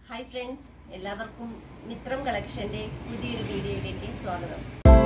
hi friends എല്ലാവർക്കും മിത്രം കളക്ഷന്റെ പുതിയൊരു വീഡിയോയിലേക്ക് സ്വാഗതം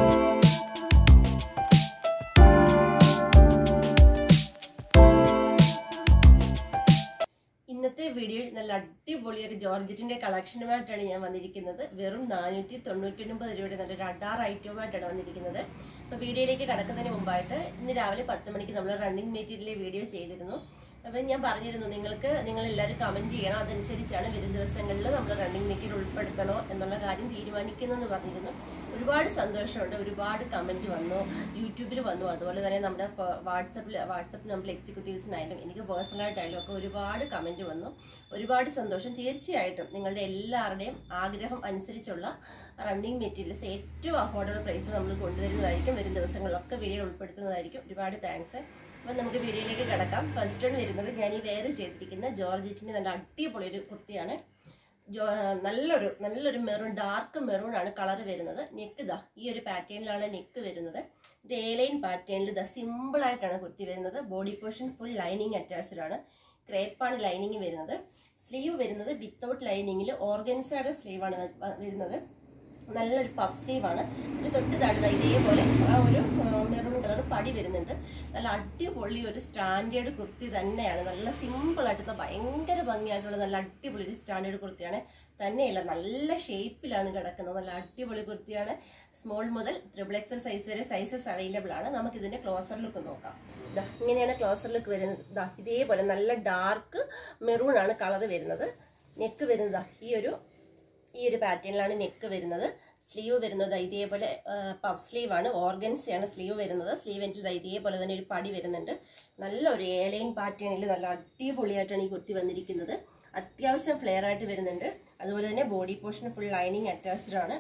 ഇന്നത്തെ വീഡിയോയിൽ നല്ല അടിപൊളി ഒരു ജോർജറ്റിന്റെ കളക്ഷനുമായിട്ടാണ് ഞാൻ വന്നിരിക്കുന്നത് വെറും നാനൂറ്റി തൊണ്ണൂറ്റി ഒൻപത് രൂപയുടെ നല്ലൊരു അഡാർ ഐറ്റവുമായിട്ടാണ് വന്നിരിക്കുന്നത് അപ്പൊ വീഡിയോയിലേക്ക് കടക്കുന്നതിന് മുമ്പായിട്ട് ഇന്ന് രാവിലെ പത്ത് മണിക്ക് നമ്മൾ റണ്ണിങ് മെറ്റീരിയൽ വീഡിയോ ചെയ്തിരുന്നു അപ്പൊ ഞാൻ പറഞ്ഞിരുന്നു നിങ്ങൾക്ക് നിങ്ങൾ എല്ലാവരും കമന്റ് ചെയ്യണം അതനുസരിച്ചാണ് വരും ദിവസങ്ങളിൽ നമ്മൾ റണ്ണിങ് മെറ്റീരിയൽ ഉൾപ്പെടുത്തണോ എന്നുള്ള കാര്യം തീരുമാനിക്കുന്നെന്ന് പറഞ്ഞിരുന്നു ഒരുപാട് സന്തോഷമുണ്ട് ഒരുപാട് കമന്റ് വന്നു യൂട്യൂബിൽ വന്നു അതുപോലെ തന്നെ നമ്മുടെ വാട്സപ്പിൽ വാട്സപ്പ് നമ്മൾ എക്സിക്യൂട്ടീവ്സിനായാലും എനിക്ക് പേഴ്സണലായിട്ടായാലും ഒക്കെ ഒരുപാട് കമന്റ് വന്നു ഒരുപാട് സന്തോഷം തീർച്ചയായിട്ടും നിങ്ങളുടെ എല്ലാവരുടെയും ആഗ്രഹം അനുസരിച്ചുള്ള റണ്ണിങ് മെറ്റീരിയൽസ് ഏറ്റവും അഫോർഡബിൾ പ്രൈസ് നമ്മൾ കൊണ്ടുവരുന്നതായിരിക്കും വരും ദിവസങ്ങളിലൊക്കെ വീഡിയോ ഉൾപ്പെടുത്തുന്നതായിരിക്കും ഒരുപാട് താങ്ക്സ് അപ്പം നമുക്ക് വീഡിയോയിലേക്ക് കിടക്കാം ഫസ്റ്റ് ആണ് വരുന്നത് ഞാൻ ഈ വെയർ ചെയ്തിരിക്കുന്ന ജോർജറ്റിന്റെ നല്ല അടിപൊളി ഒരു കുർത്തിയാണ് ജോ നല്ലൊരു നല്ലൊരു മെറൂൺ ഡാർക്ക് മെറൂൺ ആണ് കളർ വരുന്നത് നെക്ക് ഇതാ ഈ ഒരു പാറ്റേണിലാണ് നെക്ക് വരുന്നത് ഇത് എ ലൈൻ പാറ്റേണിൽ ഇതാ സിമ്പിൾ ആയിട്ടാണ് കുർത്തി വരുന്നത് body portion full lining attached ആണ് ക്രേപ്പാണ് ലൈനിങ് വരുന്നത് സ്ലീവ് വരുന്നത് വിത്തൗട്ട് ലൈനിങ്ങിൽ ഓർഗൻസയുടെ സ്ലീവ് ആണ് വരുന്നത് നല്ലൊരു പഫ് സ്ലീവ് ആണ് ഇത് തൊട്ട് താടുന്ന ഇതേപോലെ ആ ഒരു മെറൂൺ കളർ പടി വരുന്നുണ്ട് നല്ല അടിപൊളി ഒരു സ്റ്റാൻഡേർഡ് കുർത്തി തന്നെയാണ് നല്ല സിമ്പിൾ ആയിട്ട് ഭയങ്കര ഭംഗിയായിട്ടുള്ള നല്ല അടിപൊളി ഒരു സ്റ്റാൻഡേർഡ് കുർത്തിയാണ് തന്നെയല്ല നല്ല ഷേപ്പിലാണ് കിടക്കുന്നത് നല്ല അടിപൊളി കുർത്തിയാണ് സ്മോൾ മുതൽ ട്രിപ്പിൾ എക്സൽ സൈസ് വരെ സൈസസ് അവൈലബിൾ ആണ് നമുക്ക് ഇതിന്റെ ക്ലോസർ ലുക്ക് നോക്കാം ദാ ഇങ്ങനെയാണ് ക്ലോസർ ലുക്ക് വരുന്നത് ദാ ഇതേപോലെ നല്ല ഡാർക്ക് മെറൂൺ ആണ് കളർ വരുന്നത് നെക്ക് വരുന്നത് ദാ ഈ ഒരു ഈ ഒരു പാറ്റേണിലാണ് നെക്ക് വരുന്നത് സ്ലീവ് വരുന്നത് ഇതേപോലെ പഫ് സ്ലീവ് ആണ് ഓർഗൻസിയാണ് സ്ലീവ് വരുന്നത് സ്ലീവിൻ്റെ ഇതേപോലെ തന്നെ ഒരു പടി വരുന്നുണ്ട് നല്ലൊരു ഏലൈൻ പാറ്റേണിൽ നല്ല അടിപൊളിയായിട്ടാണ് ഈ കുർത്തി വന്നിരിക്കുന്നത് അത്യാവശ്യം ഫ്ലെയർ ആയിട്ട് വരുന്നുണ്ട് അതുപോലെ തന്നെ body portion full lining attached ആണ്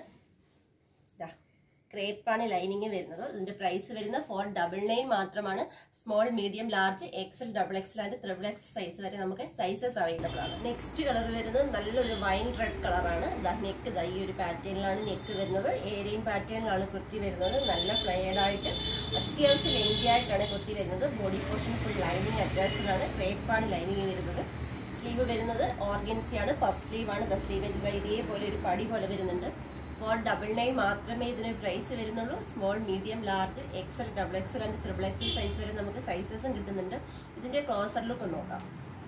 ക്രേപ്പാണ് ലൈനിങ് വരുന്നത് ഇതിന്റെ പ്രൈസ് വരുന്നത് ഫോർ ഡബിൾ നയൻ മാത്രമാണ് small medium large XL double XL and triple X size വരെ നമുക്ക് സൈസസ് അവൈലബിൾ ആണ് നെക്സ്റ്റ് കളർ വരുന്നത് നല്ലൊരു വൈൻ റെഡ് കളറാണ് നെക്ക് ഈ ഒരു പാറ്റേണിലാണ് നെക്ക് വരുന്നത് ഏരിയൻ പാറ്റേണിലാണ് കുർത്തി വരുന്നത് നല്ല ഫ്ലയേഡ് ആയിട്ട് അത്യാവശ്യം ലെങ്തി ആയിട്ടാണ് കുർത്തി വരുന്നത് body portion full lining attached ആണ് ക്രേപ്പാണ് ലൈനിങ് വരുന്നത് സ്ലീവ് വരുന്നത് ഓർഗൻസിയാണ് പഫ് സ്ലീവ് ആണ് ദ സ്ലീവ് ഇതേപോലെ ഒരു പടി പോലെ വരുന്നുണ്ട് ഫോർ ഡബിൾ നയൻ മാത്രമേ ഇതിന് പ്രൈസ് വരുന്നുള്ളൂ small medium large XL double XL and triple XL size വരെ നമുക്ക് സൈസസും കിട്ടുന്നുണ്ട് ഇതിന്റെ ക്ലോസർ ലുക്ക് നോക്കാം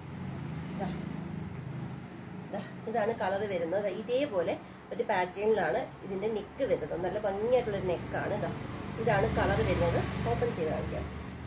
ഇതാണ് കളർ വരുന്നത് ഇതേപോലെ ഒരു പാറ്റേണിലാണ് ഇതിന്റെ നെക്ക് വരുന്നത് നല്ല ഭംഗിയായിട്ടുള്ള ഒരു നെക്കാണ് ഇതാ ഇതാണ് കളർ വരുന്നത് ഓപ്പൺ ചെയ്ത് കാണിക്കാം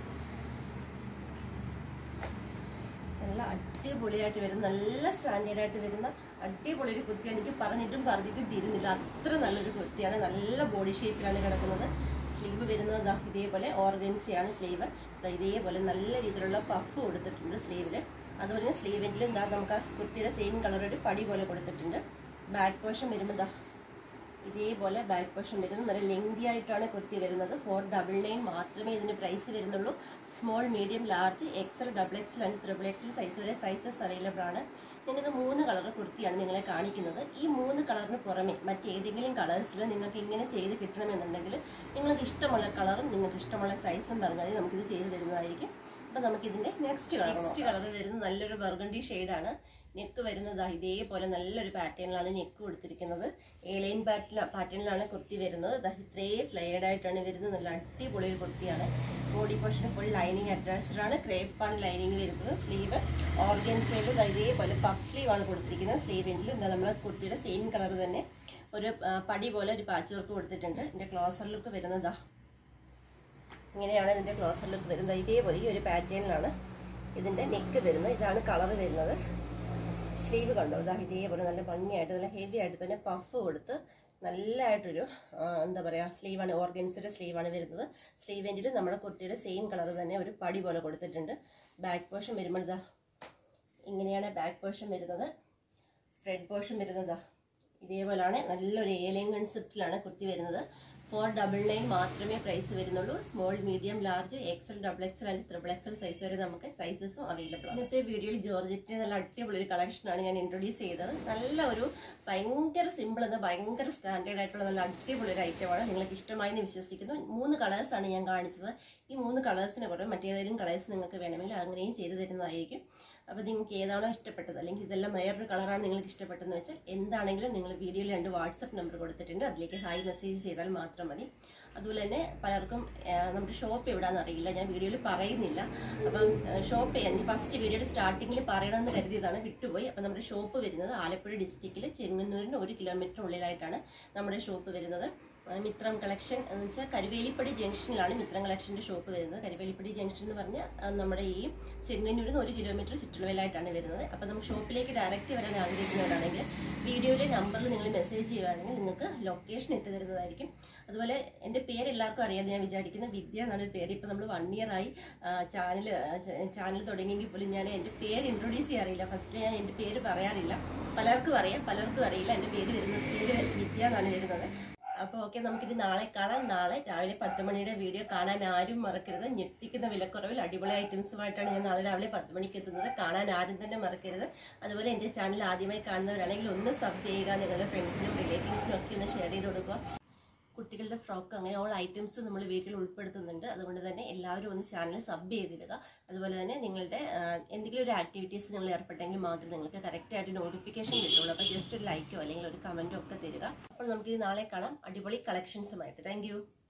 നല്ല അടിപൊളിയായിട്ട് വരുന്ന നല്ല സ്റ്റാൻഡേർഡ് ആയിട്ട് വരുന്ന അടിപൊളി ഒരു കുർത്തിയാണ് എനിക്ക് പറഞ്ഞിട്ടും പറഞ്ഞിട്ടും തീരുന്നില്ല അത്ര നല്ലൊരു കുർത്തിയാണ് നല്ല ബോഡി ഷേപ്പിലാണ് കിടക്കുന്നത് സ്ലീവ് വരുന്നത് ഇതേപോലെ ഓർഗൻസിയാണ് സ്ലീവ് ഇതേപോലെ നല്ല രീതിയിലുള്ള പഫ് കൊടുത്തിട്ടുണ്ട് സ്ലീവിൽ അതുപോലെ തന്നെ സ്ലീവിൻ്റെ എന്താ നമുക്ക് കുർത്തിയുടെ സെയിം കളർ ഒരു പടി പോലെ കൊടുത്തിട്ടുണ്ട് ബാക്ക് പോർഷൻ വരുമ്പോൾ ദാ ഇതേപോലെ ബാക്ക് പോർഷൻ വരുന്നത് നല്ല ലെങ്തി ആയിട്ടാണ് കുർത്തി വരുന്നത് ഫോർ ഡബിൾ നയൻ മാത്രമേ ഇതിന് പ്രൈസ് വരുന്നുള്ളൂ small medium large XL double XL and triple XL size വരെ സൈസസ് അവൈലബിൾ ആണ് ഞാനിത് മൂന്ന് കളർ കുർത്തിയാണ് നിങ്ങളെ കാണിക്കുന്നത് ഈ മൂന്ന് കളറിന് പുറമെ മറ്റേതെങ്കിലും കളേഴ്സിൽ നിങ്ങൾക്ക് ഇങ്ങനെ ചെയ്ത് കിട്ടണമെന്നുണ്ടെങ്കിൽ നിങ്ങൾക്ക് ഇഷ്ടമുള്ള കളറും നിങ്ങൾക്ക് ഇഷ്ടമുള്ള സൈസും പറഞ്ഞാൽ നമുക്കിത് ചെയ്ത് തരുന്നതായിരിക്കും അപ്പം നമുക്കിതിൻ്റെ നെക്സ്റ്റ് കളർ നെക്സ്റ്റ് കളർ വരുന്നത് നല്ലൊരു ബർഗണ്ടി ഷെയ്ഡാണ് നെക്ക് വരുന്നത് ഇതേപോലെ നല്ലൊരു പാറ്റേണിലാണ് നെക്ക് കൊടുത്തിരിക്കുന്നത് ഏലൈൻ പാറ്റേൺ പാറ്റേണിലാണ് കുർത്തി വരുന്നത് ഇത്രയും ഫ്ലെയർഡ് ആയിട്ടാണ് വരുന്നത് നല്ല അടിപൊളി ഒരു കുർത്തിയാണ് body portion full lining attached ആണ് ക്രേപ്പാണ് ലൈനിങ് വരുന്നത് സ്ലീവ് ഓർഗൻസയിൽ ഇതേപോലെ പഫ് സ്ലീവ് ആണ് കൊടുത്തിരിക്കുന്നത് സ്ലീവിൻ്റെ എന്താ നമ്മൾ കുർത്തിയുടെ സെയിം കളർ തന്നെ ഒരു പടി പോലെ ഒരു പാച്ച് വർക്ക് കൊടുത്തിട്ടുണ്ട് ഇതിൻ്റെ ക്ലോസർ ലുക്ക് വരുന്നതാ ഇങ്ങനെയാണ് ഇതിൻ്റെ ക്ലോസർ ലുക്ക് വരുന്നത് ഇതേപോലെ ഈ ഒരു പാറ്റേണിലാണ് ഇതിൻ്റെ നെക്ക് വരുന്നത് ഇതാണ് കളർ വരുന്നത് സ്ലീവ് കണ്ടോ ഇതാ ഇതേപോലെ നല്ല ഭംഗിയായിട്ട് നല്ല ഹെവി ആയിട്ട് തന്നെ പഫ് കൊടുത്ത് നല്ലതായിട്ടൊരു എന്താ പറയുക സ്ലീവാണ് ഓർഗൻസിയുടെ സ്ലീവാണ് വരുന്നത് സ്ലീവിൻ്റെ നമ്മുടെ കുർത്തിയുടെ സെയിം കളർ തന്നെ ഒരു പടി പോലെ കൊടുത്തിട്ടുണ്ട് ബാക്ക് പോർഷൻ വരുമ്പോൾ ഇതാ ഇങ്ങനെയാണ് ബാക്ക് പോർഷൻ വരുന്നത് ഫ്രണ്ട് പോർഷൻ വരുന്നത് ഇതേപോലാണ് നല്ലൊരു ഏലിയൻ കൺസെപ്റ്റിലാണ് കുർത്തി വരുന്നത് ഫോർ ഡബിൾ നയൻ മാത്രമേ പ്രൈസ് വരുന്നുള്ളൂ small medium large XL double XL and triple XL size വരെ നമുക്ക് സൈസസും അവൈലബിൾ ആണ് ഇന്നത്തെ വീഡിയോയിൽ ജോർജറ്റിന്റെ നല്ല അടിപൊളി ഒരു കളക്ഷനാണ് ഞാൻ ഇൻട്രൊഡ്യൂസ് ചെയ്തത് നല്ല ഒരു ഭയങ്കര സിമ്പിൾ എന്ന ഭയങ്കര സ്റ്റാൻഡേർഡ് ആയിട്ടുള്ള നല്ല അടിപൊളി ഒരു ഐറ്റമാണ് നിങ്ങൾക്ക് ഇഷ്ടമായി എന്ന് വിശ്വസിക്കുന്നു മൂന്ന് കളേഴ്സാണ് ഞാൻ കാണിച്ചത് ഈ മൂന്ന് കളേഴ്സിന് പുറമെ മറ്റേതെങ്കിലും കളേഴ്സ് നിങ്ങൾക്ക് വേണമെങ്കിൽ അങ്ങനെയും ചെയ്തു തരുന്നതായിരിക്കും അപ്പോൾ നിങ്ങൾക്ക് ഏതാണോ ഇഷ്ടപ്പെട്ടത് അല്ലെങ്കിൽ ഇതെല്ലാം വേറൊരു കളറാണ് നിങ്ങൾക്ക് ഇഷ്ടപ്പെട്ടതെന്ന് വെച്ചാൽ എന്താണെങ്കിലും നിങ്ങൾ വീഡിയോയിൽ രണ്ട് വാട്സപ്പ് നമ്പർ കൊടുത്തിട്ടുണ്ട് അതിലേക്ക് ഹായ് മെസ്സേജ് ചെയ്താൽ മാത്രം മതി അതുപോലെ തന്നെ പലർക്കും ആ, നമ്മുടെ ഷോപ്പ് എവിടെയാണെന്ന് അറിയില്ല ഞാൻ വീഡിയോയിൽ പറയുന്നില്ല അപ്പം ഷോപ്പ് ചെയ്യാൻ ഫസ്റ്റ് വീഡിയോയുടെ സ്റ്റാർട്ടിങ്ങിൽ പറയണമെന്ന് കരുതിയതാണ് വിട്ടുപോയി അപ്പം നമ്മുടെ ഷോപ്പ് വരുന്നത് ആലപ്പുഴ ഡിസ്ട്രിക്റ്റിൽ ചെങ്ങന്നൂരിന് ഒരു കിലോമീറ്റർ ഉള്ളിലായിട്ടാണ് നമ്മുടെ ഷോപ്പ് വരുന്നത് ആ, മിത്രം കളക്ഷൻ എന്ന് വെച്ചാൽ കരുവേലിപ്പടി ജംഗ്ഷനിലാണ് മിത്രം കളക്ഷന്റെ ഷോപ്പ് വരുന്നത് കരുവേലിപ്പടി ജംഗ്ഷൻ എന്ന് പറഞ്ഞാൽ ആ, നമ്മുടെ ഈ ചെങ്ങന്നൂരിൽ നിന്ന് ഒരു കിലോമീറ്റർ ചുറ്റുളവിലായിട്ടാണ് വരുന്നത് അപ്പം നമുക്ക് ഷോപ്പിലേക്ക് ഡയറക്റ്റ് വരാൻ ആഗ്രഹിക്കുന്നവരാണെങ്കിൽ വീഡിയോയിലെ നമ്പറിൽ നിങ്ങൾ മെസ്സേജ് ചെയ്യുകയാണെങ്കിൽ നിങ്ങൾക്ക് ലൊക്കേഷൻ ഇട്ട് തരുന്നതായിരിക്കും അതുപോലെ എൻ്റെ പേര് എല്ലാവർക്കും അറിയാം ഞാൻ വിചാരിക്കുന്ന വിദ്യ എന്നാണ് ഒരു പേര് ഇപ്പം നമ്മൾ വൺ ഇയർ ആയി ചാനൽ ചാനൽ തുടങ്ങിയെങ്കിൽ പോലും ഞാൻ എൻ്റെ പേര് ഇൻട്രൊഡ്യൂസ് ചെയ്യാറില്ല ഫസ്റ്റ് ഞാൻ എൻ്റെ പേര് പറയാറില്ല പലർക്കും അറിയാം പലർക്കും അറിയില്ല എൻ്റെ പേര് വരുന്നത് പേര് വിദ്യ എന്നാണ് വരുന്നത് അപ്പോൾ ഓക്കെ നമുക്കിനി നാളെ കാണാം നാളെ രാവിലെ പത്ത് മണിയുടെ വീഡിയോ കാണാൻ ആരും മറക്കരുത് ഞെട്ടിക്കുന്ന വിലക്കുറവിൽ അടിപൊളി ഐറ്റംസുമായിട്ടാണ് ഞാൻ നാളെ രാവിലെ പത്ത് മണിക്ക് എത്തുന്നത് കാണാൻ ആരും തന്നെ മറക്കരുത് അതുപോലെ എൻ്റെ ചാനൽ ആദ്യമായി കാണുന്നവരാണെങ്കിൽ ഒന്ന് സബ് ചെയ്യുക നിങ്ങളുടെ ഫ്രണ്ട്സിനും റിലേറ്റീവ്സിനും ഒക്കെ ഒന്ന് ഷെയർ ചെയ്ത് കൊടുക്കുക കുട്ടികളുടെ ഫ്രോക്ക് അങ്ങനെ ഓൾ ഐറ്റംസ് നമ്മൾ വീട്ടിൽ ഉൾപ്പെടുത്തുന്നുണ്ട് അതുകൊണ്ട് തന്നെ എല്ലാവരും ഒന്ന് ചാനൽ സബ് ചെയ്തിടുക അതുപോലെ തന്നെ നിങ്ങളുടെ ആ, എന്തെങ്കിലും ഒരു ആക്ടിവിറ്റീസ് നിങ്ങൾ ഏർപ്പെട്ടെങ്കിൽ മാത്രം നിങ്ങൾക്ക് കറക്റ്റ് ആയിട്ട് നോട്ടിഫിക്കേഷൻ കിട്ടുള്ളൂ അപ്പോൾ ജസ്റ്റ് ഒരു ലൈക്കോ അല്ലെങ്കിൽ ഒരു കമന്റോ ഒക്കെ തരിക അപ്പോൾ നമുക്ക് ഇത് നാളെ കാണാം അടിപൊളി കളക്ഷൻസുമായിട്ട് താങ്ക്